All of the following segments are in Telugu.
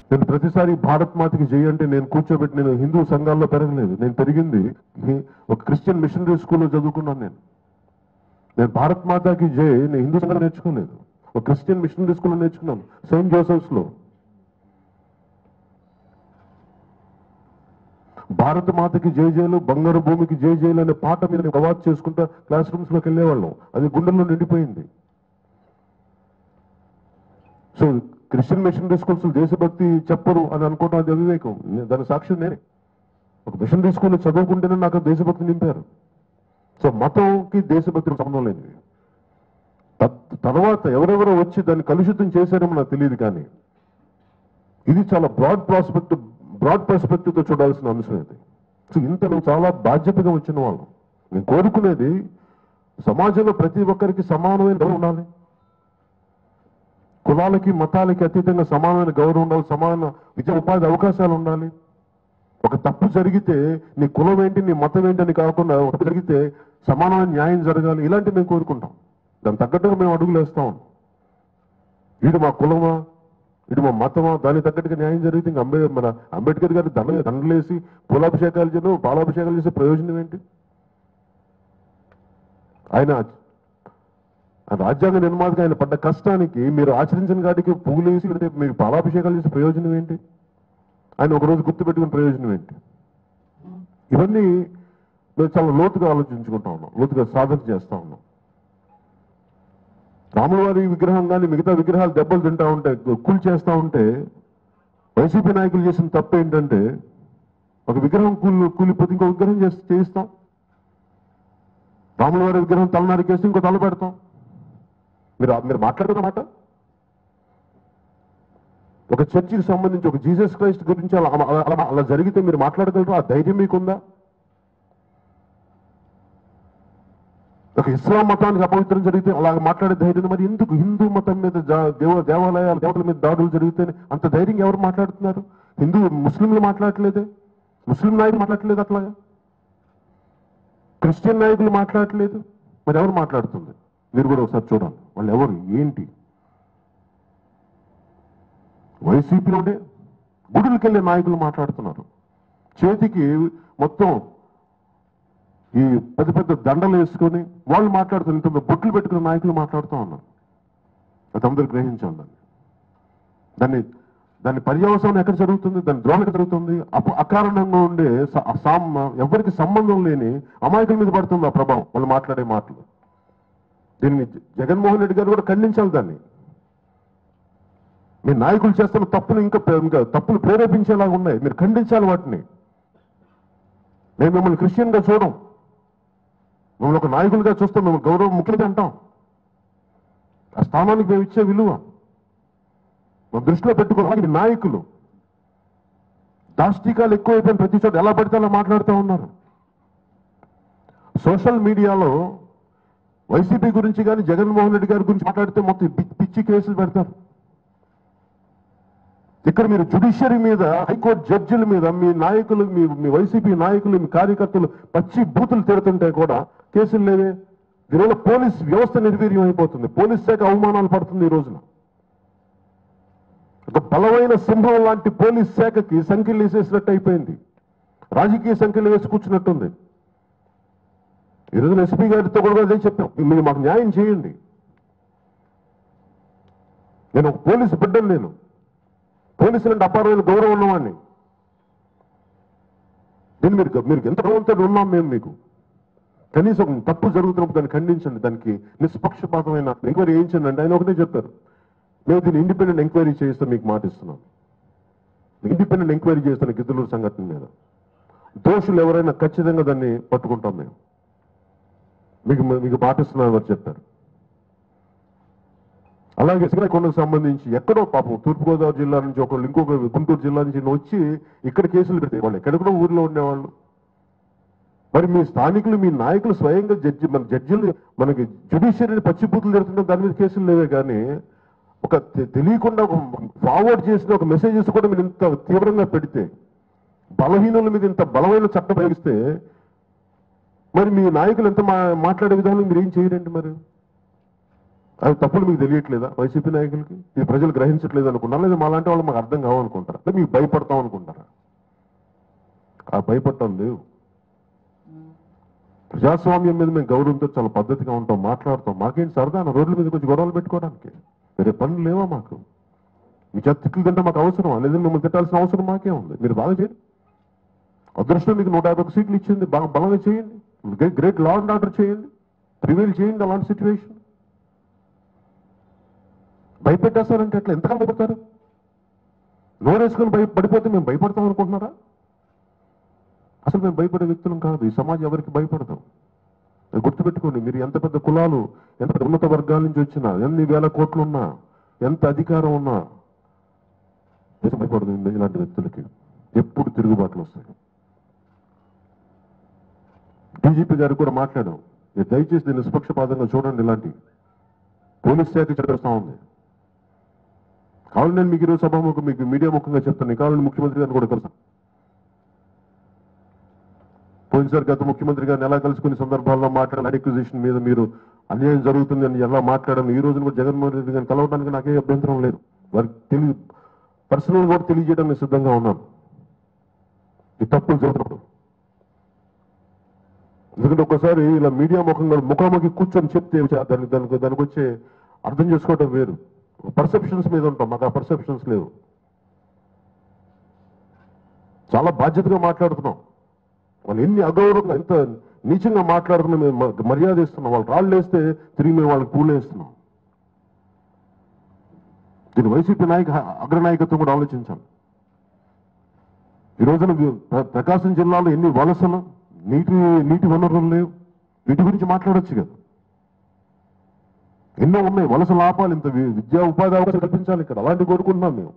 నేను ప్రతిసారి భారత్ మాతకి జై అంటే నేను కూర్చోబెట్టి నేను హిందూ సంఘాల్లో పెరగలేదు నేను పెరిగింది హి- ఒక క్రిస్టియన్ మిషనరీ స్కూల్లో చదువుకున్నాను నేను నేను భారత్ మాతాకి జై నేను హిందూ సంఘం నేర్చుకోలేదు ఒక క్రిస్టియన్ మిషనరీ స్కూల్లో నేర్చుకున్నాను సెయింట్ జోసెఫ్స్ లో భారత మాతకి జై జైలు బంగారు భూమికి జై జైలు అనే పాట మీద ప్రవాద్ చేసుకుంటా క్లాస్ రూమ్స్ లోకి వెళ్ళేవాళ్ళం అది గుండెల్లో నిండిపోయింది సో క్రిస్టియన్ మిషనరీ స్కూల్స్ దేశభక్తి చెప్పరు అని అనుకోవడం అది అవివేకం నే- దాని సాక్ష్యం నేనే ఒక మిషనరీ స్కూల్ చదువుకుంటేనే నాకు దేశభక్తి నింపారు సో మతంకి దేశభక్తికి సంబంధం లేదు తత్- తర్వాత ఎవరెవరో వచ్చి దాన్ని కలుషితం చేశారేమో నాకు తెలియదు కానీ ఇది చాలా బ్రాడ్ ప్రాస్పెక్టివ్ బ్రాడ్ పర్స్పెక్టివ్ తో చూడాల్సిన అంశం ఇది సో ఇంత మేము చాలా బాధ్యతగా వచ్చిన వాళ్ళం నేను కోరుకునేది సమాజంలో ప్రతి ఒక్కరికి సమానమైన గౌరవం ఉండాలి కులాలకి మతాలకి అతీతంగా సమానమైన గౌరవం ఉండాలి సమాన విద్య ఉపాధి అవకాశాలు ఉండాలి ఒక తప్పు జరిగితే నీ కులం ఏంటి నీ మతం ఏంటి అని కాకుండా ఒక జరిగితే సమానమైన న్యాయం జరగాలి ఇలాంటివి మేము కోరుకుంటాం దాని తగ్గట్టుగా మేము అడుగులు వేస్తాం వీడు మా కులమా ఇటు మా మతమా దానికి తగ్గట్టుగా న్యాయం జరిగితే ఇంక అంబే మన అంబేద్కర్ గారి దండ దండలేసి పూలాభిషేకాలు చేయడం పాలాభిషేకాలు చేసే ప్రయోజనం ఏంటి ఆయన ఆ రాజ్యాంగ నిర్మాతగా ఆయన పడ్డ కష్టానికి మీరు ఆచరించిన కాటికి పువ్వులేసి లేకపోతే మీరు పాలాభిషేకాలు చేసే ప్రయోజనం ఏంటి ఆయన ఒకరోజు గుర్తుపెట్టుకునే ప్రయోజనం ఏంటి ఇవన్నీ మేము చాలా లోతుగా ఆలోచించుకుంటా ఉన్నాం లోతుగా సాధన చేస్తా ఉన్నాం రాముల వారి విగ్రహం కానీ మిగతా విగ్రహాలు దెబ్బలు తింటా ఉంటే కూల్ చేస్తా ఉంటే వైసీపీ నాయకులు చేసిన తప్పు ఏంటంటే ఒక విగ్రహం కూలి కూలిపోతే ఇంకో విగ్రహం చేసి చేయిస్తాం రాముల వారి విగ్రహం తల నరికేసి ఇంకో తల పెడతాం మీరు మీరు మాట్లాడుతున్న మాట ఒక చర్చికి సంబంధించి ఒక జీసస్ క్రైస్ట్ గురించి అలా అలా- అలా- అలా జరిగితే మీరు మాట్లాడగలరు ఆ ధైర్యం మీకుందా ఒక ఇస్లాం మతానికి అపవిత్రం జరిగితే అలా మాట్లాడే ధైర్యం మరి ఎందుకు హిందూ మతం మీద జా- దేవ దేవాలయాలు దేవతల మీద దాడులు జరిగితే అంత ధైర్యం ఎవరు మాట్లాడుతున్నారు హిందూ ముస్లింలు మాట్లాడట్లేదే ముస్లిం నాయకులు మాట్లాడట్లేదు అట్లాగా క్రిస్టియన్ నాయకులు మాట్లాడట్లేదు మరి ఎవరు మాట్లాడుతుంది మీరు కూడా ఒకసారి చూడండి వాళ్ళు ఎవరు ఏంటి వైసీపీలోనే గుడులకు వెళ్ళే నాయకులు మాట్లాడుతున్నారు చేతికి మొత్తం ఈ పెద్ద పెద్ద దండలు వేసుకొని వాళ్ళు మాట్లాడుతున్నారు ఇంత బొట్లు పెట్టుకున్న నాయకులు మాట్లాడుతూ ఉన్నారు అది అందరూ గ్రహించాలి దాన్ని దాన్ని దాని పర్యవసానం ఎక్కడ జరుగుతుంది దాని ద్రోహం ఎక్కడ జరుగుతుంది అప అకారణంగా ఉండే స- సామ్ ఎవరికి సంబంధం లేని అమాయకుల మీద పడుతుంది ఆ ప్రభావం వాళ్ళు మాట్లాడే మాటలు దీన్ని జ- జగన్మోహన్ రెడ్డి గారు కూడా ఖండించాలి దాన్ని మీ నాయకులు చేస్తున్న తప్పులు ఇంకా ప్రే- ఇంకా తప్పులు ప్రేరేపించేలాగా ఉన్నాయి మీరు ఖండించాలి వాటిని మేము మిమ్మల్ని క్రిస్టియన్ గా చూడం మిమ్మల్ని ఒక నాయకులుగా చూస్తాం మేము గౌరవం ముఖ్యమంత్రి అంటాం ఆ స్థానానికి మేము ఇచ్చే విలువ మన దృష్టిలో పెట్టుకోవాలి మీ నాయకులు దాష్టికాలు ఎక్కువైపోయిన ప్రతి చోట ఎలా పడితే అలా మాట్లాడుతూ ఉన్నారు సోషల్ మీడియాలో వైసీపీ గురించి కానీ జగన్మోహన్ రెడ్డి గారి గురించి మాట్లాడితే మొత్తం పి- పిచ్చి కేసులు పెడతారు ఇక్కడ మీరు జుడిషియరీ మీద హైకోర్టు జడ్జిల మీద మీ నాయకులు మీ మీ వైసీపీ నాయకులు మీ కార్యకర్తలు పచ్చి బూతులు తిడుతుంటే కూడా కేసులు లేవే దీనివల్ల పోలీస్ వ్యవస్థ నిర్వీర్యం అయిపోతుంది పోలీస్ శాఖ అవమానాలు పడుతుంది ఈ రోజున ఒక బలమైన సింహం లాంటి పోలీస్ శాఖకి సంఖ్యలు వేసేసినట్టు అయిపోయింది రాజకీయ సంఖ్యలు వేసి కూర్చున్నట్టుంది ఈ రోజున ఎస్పీ గారితో కూడా అదే చెప్పాం మీరు మాకు న్యాయం చేయండి నేను ఒక పోలీసు బిడ్డను నేను పోలీసులంటే అపారమైన గౌరవం ఉన్నవాడిని దీన్ని మీరు మీరు ఎంత గౌరవంతో ఉన్నాం మేము మీకు కనీసం తప్పు జరుగుతున్నప్పుడు దాన్ని ఖండించండి దానికి నిష్పక్షపాతమైన ఎంక్వైరీ చేయించండి అంటే ఆయన ఒకటే చెప్పారు మేము దీన్ని ఇండిపెండెంట్ ఎంక్వైరీ చేయిస్తాం మీకు మాట ఇస్తున్నాం ఇండిపెండెంట్ ఎంక్వైరీ చేస్తాను గిద్దలూరు సంఘటన మీద దోషులు ఎవరైనా ఖచ్చితంగా దాన్ని పట్టుకుంటాం మేము మీకు మీకు పాటిస్తున్నాను వారు చెప్పారు అలాగే శ్రీకాకుళంకు సంబంధించి ఎక్కడో పాపం తూర్పుగోదావరి జిల్లా నుంచి ఒకళ్ళు ఇంకొక గుంటూరు జిల్లా నుంచి వచ్చి ఇక్కడ కేసులు పెడితే వాళ్ళు ఎక్కడెక్కడో ఊర్లో ఉండేవాళ్ళు మరి మీ స్థానికులు మీ నాయకులు స్వయంగా జడ్జి మన జడ్జిలు మనకి జుడిషియరీని పచ్చిబూతులు జరుగుతుంటే దాని మీద కేసులు లేవే కానీ ఒక తె- తెలియకుండా ఫార్వర్డ్ చేసిన ఒక మెసేజెస్ కూడా మీరు ఇంత తీవ్రంగా పెడితే బలహీనుల మీద ఇంత బలమైన చట్టం ప్రయోగిస్తే మరి మీ నాయకులు ఎంత మా- మాట్లాడే విధానం మీరు ఏం చేయరండి మరి అది తప్పులు మీకు తెలియట్లేదా వైసీపీ నాయకులకి ఇది ప్రజలు గ్రహించట్లేదు అనుకుంటారా లేదా మా లాంటి వాళ్ళు మాకు అర్థం కావాలనుకుంటారా లేదా మీకు భయపడతాం అనుకుంటారా ఆ భయపడటం లేవు ప్రజాస్వామ్యం మీద మేము గౌరవంతో చాలా పద్ధతిగా ఉంటాం మాట్లాడతాం మాకేం సరదా రోడ్ల మీద కొంచెం గొడవలు పెట్టుకోవడానికి వేరే పనులు లేవా మాకు మీ చేత తిట్లు తింటే మాకు అవసరం లేదా మిమ్మల్ని తిట్టాల్సిన అవసరం మాకే ఉంది మీరు బాగా చేయండి అదృష్టం మీకు నూట యాభై ఒక సీట్లు ఇచ్చింది బాగా బలంగా చేయండి గ్రే- గ్రేట్ లా అండ్ ఆర్డర్ చేయండి ప్రివేల్ చేయండి అలాంటి సిచ్యువేషన్ భయపెట్టేస్తారంటే ఎట్లా ఎంతకాలం భయపడతారు నోరేసుకొని భయ పడిపోతే మేము భయపడతాం అనుకుంటున్నారా అసలు మేము భయపడే వ్యక్తులం కాదు ఈ సమాజం ఎవరికి భయపడతాం అది గుర్తుపెట్టుకోండి మీరు ఎంత పెద్ద కులాలు ఎంత పెద్ద ఉన్నత వర్గాల నుంచి వచ్చినా ఎన్ని వేల కోట్లు ఉన్నా ఎంత అధికారం ఉన్నా దేశం భయపడదు ఇలాంటి వ్యక్తులకి ఎప్పుడు తిరుగుబాట్లు వస్తాయి డీజీపీ గారు కూడా మాట్లాడాం మీరు దయచేసి దీన్ని నిష్పక్షపాతంగా చూడండి ఇలాంటి పోలీస్ శాఖ చదివేస్తా ఉంది కావాలని నేను మీకు ఈరోజు సభాముఖం మీకు మీడియా ముఖంగా చెప్తాను కావాలని ముఖ్యమంత్రి గారిని కూడా కలుస్తాను పోయినసారి గత ముఖ్యమంత్రి గారిని ఎలా కలుసుకునే సందర్భాల్లో మాట్లాడాలి అడిక్విజిషన్ మీద మీరు అన్యాయం జరుగుతుంది అని ఎలా మాట్లాడాను ఈ రోజున కూడా జగన్మోహన్ రెడ్డి గారిని కలవడానికి నాకే అభ్యంతరం లేదు వారికి తెలియ పర్సనల్ కూడా తెలియజేయడానికి సిద్ధంగా ఉన్నాను ఈ తప్పులు జరుగుతున్నప్పుడు ఎందుకంటే ఒక్కసారి ఇలా మీడియా ముఖంగా ముఖాముఖి కూర్చొని చెప్తే దానికి దానికి దానికి వచ్చే అర్థం చేసుకోవడం వేరు పర్సెప్షన్స్ మీద ఉంటాం మాకు ఆ పర్సెప్షన్స్ లేవు చాలా బాధ్యతగా మాట్లాడుతున్నాం వాళ్ళు ఎన్ని అగౌరవంగా ఎంత నీచంగా మాట్లాడుతున్నా మేము మ- మర్యాద ఇస్తున్నాం వాళ్ళు రాళ్ళు వేస్తే తిరిగి మేము వాళ్ళకి పూలు వేస్తున్నాం దీని వైసీపీ నాయక అగ్రనాయకత్వం కూడా ఆలోచించాం ఈ రోజున వి- ప్ర- ప్రకాశం జిల్లాలో ఎన్ని వలసలు నీటి నీటి వనరులు లేవు వీటి గురించి మాట్లాడొచ్చు కదా ఎన్నో ఉన్నాయి వలసలు ఆపాలి ఇంత వి- విద్యా ఉపాధి అవకాశం కల్పించాలి ఇక్కడ అలాంటి కోరుకుంటున్నాం మేము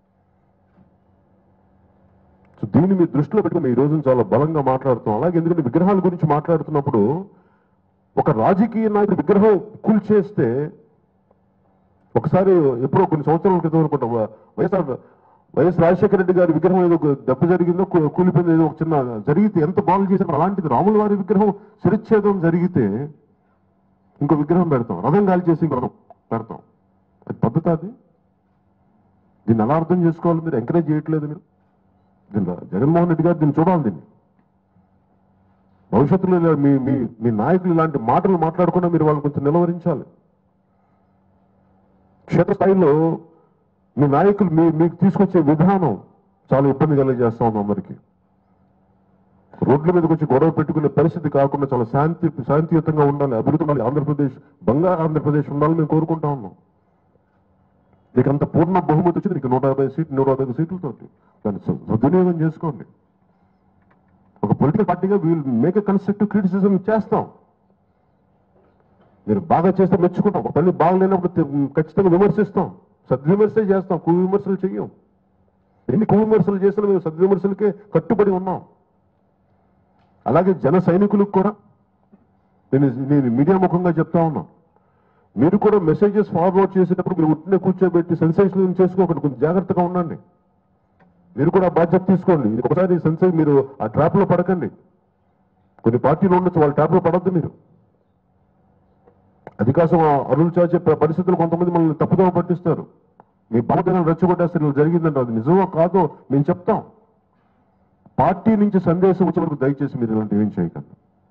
సో దీన్ని మీ దృష్టిలో పెట్టుకుని ఈ రోజున చాలా బలంగా మాట్లాడుతాం అలాగే ఎందుకంటే విగ్రహాల గురించి మాట్లాడుతున్నప్పుడు ఒక రాజకీయ నాయకుడు విగ్రహం కూల్చేస్తే ఒకసారి ఎప్పుడో కొన్ని సంవత్సరాల క్రితం అనుకుంటాం వైఎస్ఆర్ వైఎస్ రాజశేఖర రెడ్డి గారి విగ్రహం ఏదో ఒక దెబ్బ జరిగిందో కూ- కూలిపోయిందో ఏదో ఒక చిన్న జరిగితే ఎంత బాగు చేశారు అలాంటిది రాముల వారి విగ్రహం శిరచ్ఛేదం జరిగితే ఇంకో విగ్రహం పెడతాం రథం గాలి చేసి ఇంకో రథం పెడతాం అది పద్ధతి అది దీన్ని ఎలా అర్థం చేసుకోవాలి మీరు ఎంకరేజ్ చేయట్లేదు మీరు దీన్ని జగన్మోహన్ రెడ్డి గారు దీన్ని చూడాలి దీన్ని భవిష్యత్తులో ఇలా మీ మీ మీ నాయకులు ఇలాంటి మాటలు మాట్లాడకుండా మీరు వాళ్ళని కొంచెం నిలవరించాలి క్షేత్రస్థాయిలో మీ నాయకులు మీ మీకు తీసుకొచ్చే విధానం చాలా ఇబ్బంది కలిగజేస్తా ఉంది అందరికీ రోడ్ల మీదకి వచ్చి గొడవ పెట్టుకునే పరిస్థితి కాకుండా చాలా శాంతి శాంతియుతంగా ఉండాలి అభివృద్ధి ఉండాలి ఆంధ్రప్రదేశ్ బంగారు ఆంధ్రప్రదేశ్ ఉండాలని మేము కోరుకుంటా ఉన్నాం నీకు అంత పూర్ణ బహుమతి వచ్చింది నీకు నూట యాభై సీట్లు నూట యాభై సీట్లతో దాన్ని స- సద్వినియోగం చేసుకోండి ఒక పొలిటికల్ పార్టీగా we'll make a constructive criticism చేస్తాం మీరు బాగా చేస్తే మెచ్చుకుంటాం ఒక పని బాగలేనప్పుడు తి- ఖచ్చితంగా విమర్శిస్తాం సద్విమర్శే చేస్తాం కు విమర్శలు చెయ్యం ఎన్ని కు విమర్శలు చేసినా మేము సద్విమర్శలకే కట్టుబడి ఉన్నాం అలాగే జన సైనికులకు కూడా నేను నేను మీడియా ముఖంగా చెప్తా ఉన్నా మీరు కూడా మెసేజెస్ ఫార్వర్డ్ చేసేటప్పుడు మీరు ఉట్టినే కూర్చోబెట్టి సెన్సేషన్ చేసుకోకండి కొంచెం జాగ్రత్తగా ఉండండి మీరు కూడా బాధ్యత తీసుకోండి ఇది ఒకసారి సెన్సే మీరు ఆ ట్రాప్ లో పడకండి కొన్ని పార్టీలు ఉండొచ్చు వాళ్ళ ట్రాప్ లో పడద్దు మీరు అధికాసం అరులు చాచే ప- పరిస్థితులు కొంతమంది మనల్ని తప్పుదోవ పట్టిస్తారు మీ బాధ్యతను రెచ్చగొట్టేస్తారు ఇలా జరిగిందంటే అది నిజమో కాదో మేము చెప్తాం పార్టీ నుంచి సందేశం వచ్చే వరకు దయచేసి మీరు ఇలాంటివి ఏం చేయకండి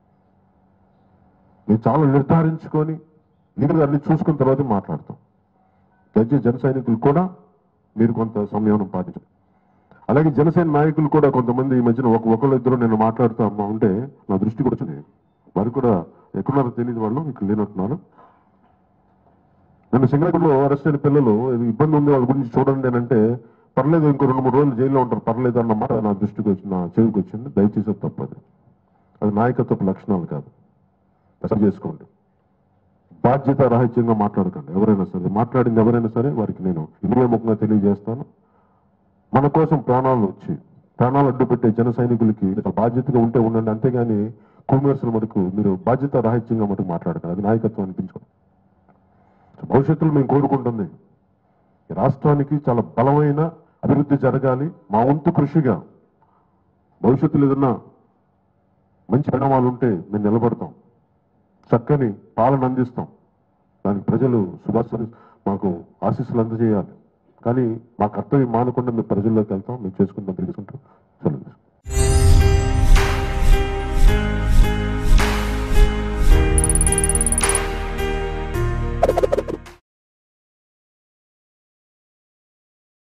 మీరు చాలా నిర్ధారించుకొని మీరు అన్ని చూసుకున్న తర్వాత మాట్లాడతాం దయచేసి జన సైనికులు కూడా మీరు కొంత సమయం పాటించారు అలాగే జనసేన నాయకులు కూడా కొంతమంది ఈ మధ్యన ఒక ఒకళ్ళు ఇద్దరు నేను మాట్లాడుతూ అమ్మా ఉంటే నా దృష్టి కూడా వచ్చింది వారు కూడా ఎక్కడున్నారో తెలియదు వాళ్ళు ఇక్కడ లేనట్టున్నారు నన్ను సింగపూర్లో అరెస్ట్ అయిన పిల్లలు ఇది ఇబ్బంది ఉంది వాళ్ళ గురించి చూడండి అని అంటే పర్లేదు ఇంకో రెండు మూడు రోజులు జైల్లో ఉంటారు పర్లేదు అన్న మాట నా దృష్టికి వచ్చి నా చెవికి వచ్చింది దయచేసి అది తప్పదు అది నాయకత్వపు లక్షణాలు కాదు అసలు చేసుకోండి బాధ్యత రాహిత్యంగా మాట్లాడకండి ఎవరైనా సరే మాట్లాడింది ఎవరైనా సరే వారికి నేను ఇండియా ముఖంగా తెలియజేస్తాను మన కోసం ప్రాణాలు వచ్చి ప్రాణాలు అడ్డు పెట్టే జన సైనికులకి బాధ్యతగా ఉంటే ఉండండి అంతేగాని కుమర్సులు మటుకు మీరు బాధ్యత రాహిత్యంగా మటుకు మాట్లాడకండి అది నాయకత్వం అనిపించుకోండి భవిష్యత్తులో మేము కోరుకుంటుంది ఈ రాష్ట్రానికి చాలా బలమైన అభివృద్ధి జరగాలి మా వంతు కృషిగా భవిష్యత్తులో ఏదన్నా మంచి పరిణామాలు ఉంటే మేము నిలబడతాం చక్కని పాలన అందిస్తాం దానికి ప్రజలు శుభాశలు మాకు ఆశీస్సులు అందజేయాలి కానీ మా కర్తవ్యం మానకుండా మేము ప్రజల్లోకి వెళ్తాం మేము చేసుకుంటాం తెలుసుకుంటాం సెలవు